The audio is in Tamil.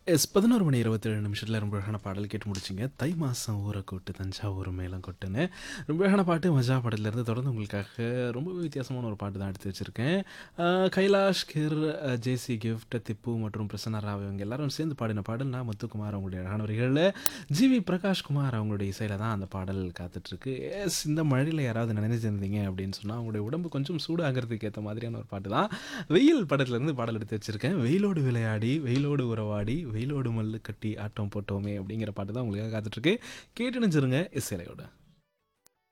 எஸ் பதினோரு மணி இருபத்தேழு நிமிஷத்தில் ரொம்ப அழகான பாடல் கேட்டு முடிச்சிங்க தை மாதம் ஊரை கொட்டு தஞ்சாவூர் மேலம் கொட்டுன்னு ரொம்ப அழகான பாட்டு மஜா பாடலேருந்து தொடர்ந்து உங்களுக்காக ரொம்பவே வித்தியாசமான ஒரு பாட்டு தான் எடுத்து வச்சுருக்கேன் ஆஹ் கைலாஷ் கிர் அஹ் ஜேசி கிஃப்ட் திப்பு மற்றும் பிரசன்னா ராவ் இவங்க எல்லாரும் சேர்ந்து பாடின பாடல் நான் முத்துக்குமார் அவங்களுடைய அழகான வரிகளில் ஜிவி பிரகாஷ் குமார் அவங்களுடைய இசையில் தான் அந்த பாடல் காத்துட்ருக்கு எஸ் இந்த மழையில் யாராவது நினைச்சிருந்தீங்க அப்படின்னு சொன்னால் அவங்களுடைய உடம்பு கொஞ்சம் சூடாகிறதுக்கு ஏற்ற மாதிரியான ஒரு பாட்டு தான் வெயில் படத்துலேருந்து பாடல் எடுத்து வச்சுருக்கேன் வெயிலோடு விளையாடி வெயிலோடு உறவாடி வெயிலோடு மல்லு கட்டி ஆட்டம் போட்டோமே அப்படிங்கிற பாட்டு தான் உங்களுக்காக காத்துட்ருக்கு கேட்டு நினைச்சிருங்க இசைலையோட